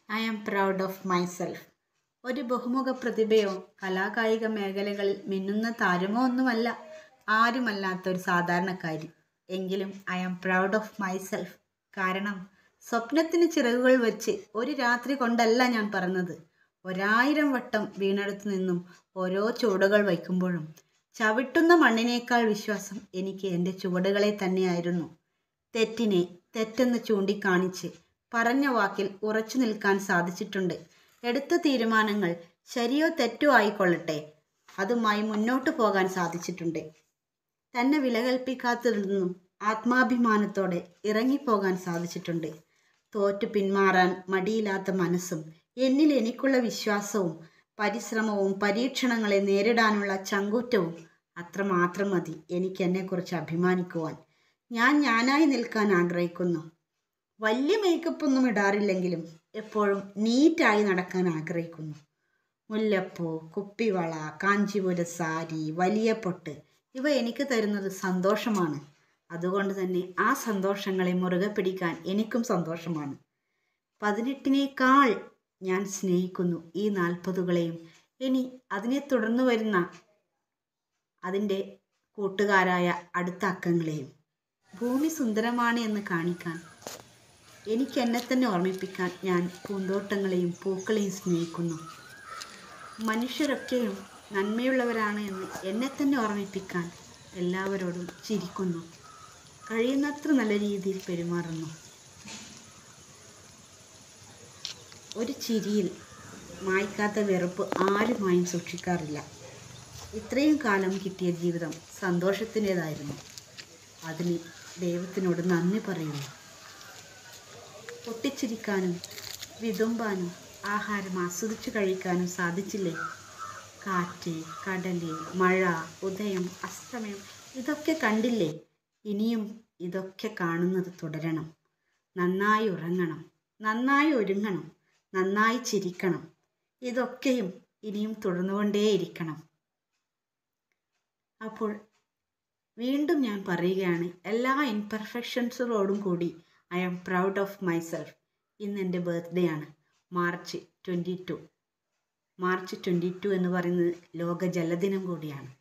I am proud of myself ഒരു ബഹുമുഖ പ്രതിഭയോ കലാകായിക മേഖലകളിൽ മിന്നുന്ന താരമോ ഒന്നുമല്ല ആരുമല്ലാത്ത ഒരു സാധാരണക്കാരി എങ്കിലും I am proud of myself കാരണം സ്വപ്നത്തിന് ചിറകുകൾ വെച്ച് ഒരു രാത്രി കൊണ്ടല്ല ഞാൻ പറഞ്ഞത് ഒരായിരം വട്ടം വീണെടുത്ത് നിന്നും ഓരോ ചുവടുകൾ വയ്ക്കുമ്പോഴും ചവിട്ടുന്ന മണ്ണിനേക്കാൾ വിശ്വാസം എനിക്ക് എൻ്റെ ചുവടുകളെ തന്നെയായിരുന്നു തെറ്റിനെ തെറ്റെന്ന് ചൂണ്ടിക്കാണിച്ച് പറഞ്ഞ വാക്കിൽ ഉറച്ചു നിൽക്കാൻ സാധിച്ചിട്ടുണ്ട് എടുത്ത തീരുമാനങ്ങൾ ശരിയോ തെറ്റോ ആയിക്കൊള്ളട്ടെ അതുമായി മുന്നോട്ട് പോകാൻ സാധിച്ചിട്ടുണ്ട് തന്നെ വിലകൽപ്പിക്കാത്തതിൽ നിന്നും ആത്മാഭിമാനത്തോടെ ഇറങ്ങിപ്പോകാൻ സാധിച്ചിട്ടുണ്ട് തോറ്റു പിന്മാറാൻ മടിയില്ലാത്ത മനസ്സും എന്നിൽ എനിക്കുള്ള വിശ്വാസവും പരിശ്രമവും പരീക്ഷണങ്ങളെ നേരിടാനുള്ള ചങ്കൂറ്റവും അത്രമാത്രം മതി എനിക്ക് എന്നെക്കുറിച്ച് അഭിമാനിക്കുവാൻ ഞാൻ ഞാനായി നിൽക്കാൻ ആഗ്രഹിക്കുന്നു വലിയ മേക്കപ്പ് ഒന്നും ഇടാറില്ലെങ്കിലും എപ്പോഴും നീറ്റായി നടക്കാൻ ആഗ്രഹിക്കുന്നു മുല്ലപ്പൂ കുപ്പിവള കാഞ്ചീപുര സാരി വലിയ പൊട്ട് ഇവ എനിക്ക് തരുന്നത് സന്തോഷമാണ് അതുകൊണ്ട് തന്നെ ആ സന്തോഷങ്ങളെ മുറുകെ പിടിക്കാൻ എനിക്കും സന്തോഷമാണ് പതിനെട്ടിനേക്കാൾ ഞാൻ സ്നേഹിക്കുന്നു ഈ നാൽപ്പതുകളെയും ഇനി അതിനെ തുടർന്ന് വരുന്ന അതിൻ്റെ കൂട്ടുകാരായ അടുത്ത അക്കങ്ങളെയും ഭൂമി സുന്ദരമാണ് എന്ന് കാണിക്കാൻ എനിക്ക് എന്നെ തന്നെ ഓർമ്മിപ്പിക്കാൻ ഞാൻ പൂന്തോട്ടങ്ങളെയും പൂക്കളെയും സ്നേഹിക്കുന്നു മനുഷ്യരൊക്കെയും നന്മയുള്ളവരാണ് എന്ന് എന്നെ തന്നെ ഓർമ്മിപ്പിക്കാൻ എല്ലാവരോടും ചിരിക്കുന്നു കഴിയുന്നത്ര നല്ല രീതിയിൽ പെരുമാറുന്നു ഒരു ചിരിയിൽ മായ്ക്കാത്ത വെറുപ്പ് ആരുമായും സൂക്ഷിക്കാറില്ല ഇത്രയും കാലം കിട്ടിയ ജീവിതം സന്തോഷത്തിൻ്റെതായിരുന്നു അതിന് ദൈവത്തിനോട് നന്ദി പറയുന്നു പൊട്ടിച്ചിരിക്കാനും വിതുമ്പാനും ആഹാരം ആസ്വദിച്ചു കഴിക്കാനും സാധിച്ചില്ലേ കാറ്റ് കടല് മഴ ഉദയം അസ്തമയം ഇതൊക്കെ കണ്ടില്ലേ ഇനിയും ഇതൊക്കെ കാണുന്നത് തുടരണം നന്നായി ഉറങ്ങണം നന്നായി ഒരുങ്ങണം നന്നായി ചിരിക്കണം ഇതൊക്കെയും ഇനിയും തുടർന്നുകൊണ്ടേയിരിക്കണം അപ്പോൾ വീണ്ടും ഞാൻ പറയുകയാണ് എല്ലാ ഇൻപെർഫെക്ഷൻസുകളോടും കൂടി I am proud of myself ഇന്ന് എൻ്റെ ബർത്ത്ഡേ ആണ് March twenty two March twenty two എന്ന് പറയുന്നത് ലോക ജലദിനം കൂടിയാണ്